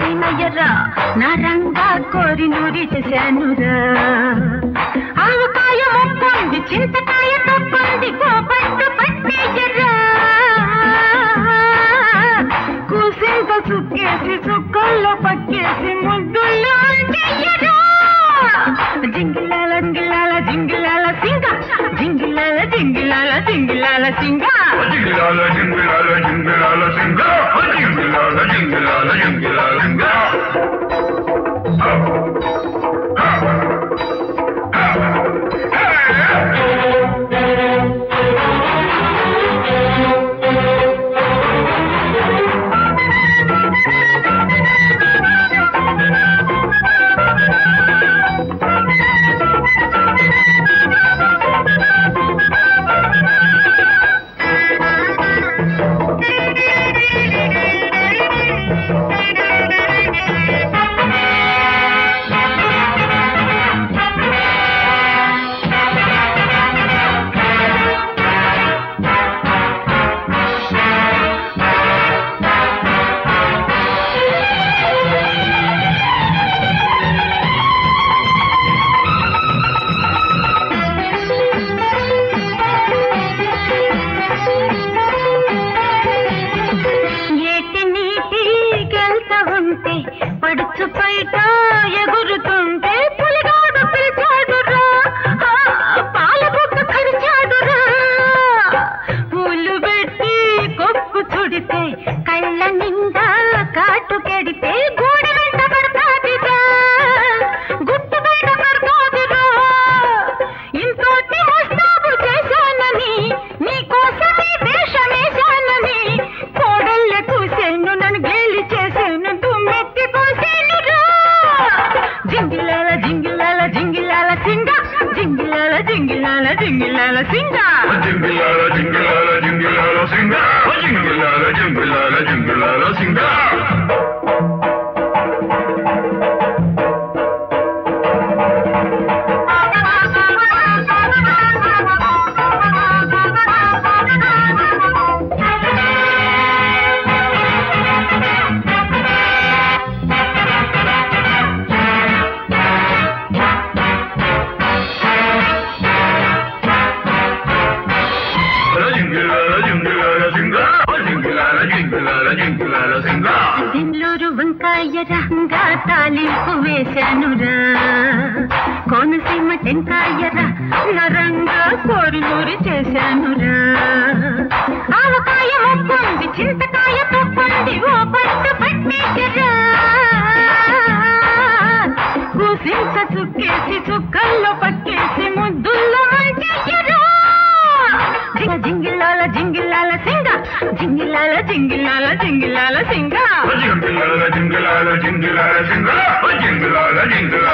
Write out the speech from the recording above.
పైనయ్యరా నా రంగా కోరి నూరి చేశానురా ఆవకాయ మొక్కంది చింతకాయ తప్పంది కోపట్టు పట్టేయరా కూసింత సుక్కేసి సుక్కల్లో పక్కేసి ముద్దుల్లో చెయ్యరా జింగిలాల జింగిలాల జింగిలాల సింగ జింగిలాల జింగిలాల జింగిలాల సింగ జింగిలాల జింగిలాల జింగిలాల సింగ జింగిలాల జింగిలాల జింగిలాల సింగ ఏటి నీటికెళ్తా ఉంటే పడుచు బయట ఎగురుతుంటే పులిగాడు పిలిచాడురా ఆ, పాల బుక్క కరిచాడురా పూలు పెట్టి కొప్పు చుడితే కళ్ళ నిండా కాటు కెడితే గూడ వెంట పడతాదిరా గుట్టు బయట పడతాదిరా ఇంతోటి మస్తాబు చేశానని నీకోసమే వేషమేశానని కోడళ్ళ కూసేను నన్ను గేలి చేసేను దుమ్మెత్తి పోసేను రా జింగిలాల జింగిలాల జింగిలాల సింగ జింగిలాల జింగిలాల జింగిలాల సింగ జింగిలాల జింగిలాల జింగిలాల సింగ జింగిలాల జింగిలాల జింగిలాల సింగ జింగిలాల జింగిలాల సింగ జింగిలాల జింగిలాల జింగిలాల సింగ బెంగళూరు వంకాయ రంగా తాలింపు వేశానురా కోనసీమ టెంకాయరా నరంగా కోరునూరి చేశానురా ఆవకాయ మొక్కుంది చింతకాయ తొక్కుంది ఓ పట్టు పట్టేసరా కూసింత చుక్కేసి చుక్కల్లో పక్కేసి ముద్దుల్లో మంచెయ్యరా జింగిలాల జింగిలాల సింగ జింగిలాల జింగిలాల జింగిలాల సింగ జింగిలాల జింగిలాల జింగిలాల సింగ జింగిలాల జింగిలాల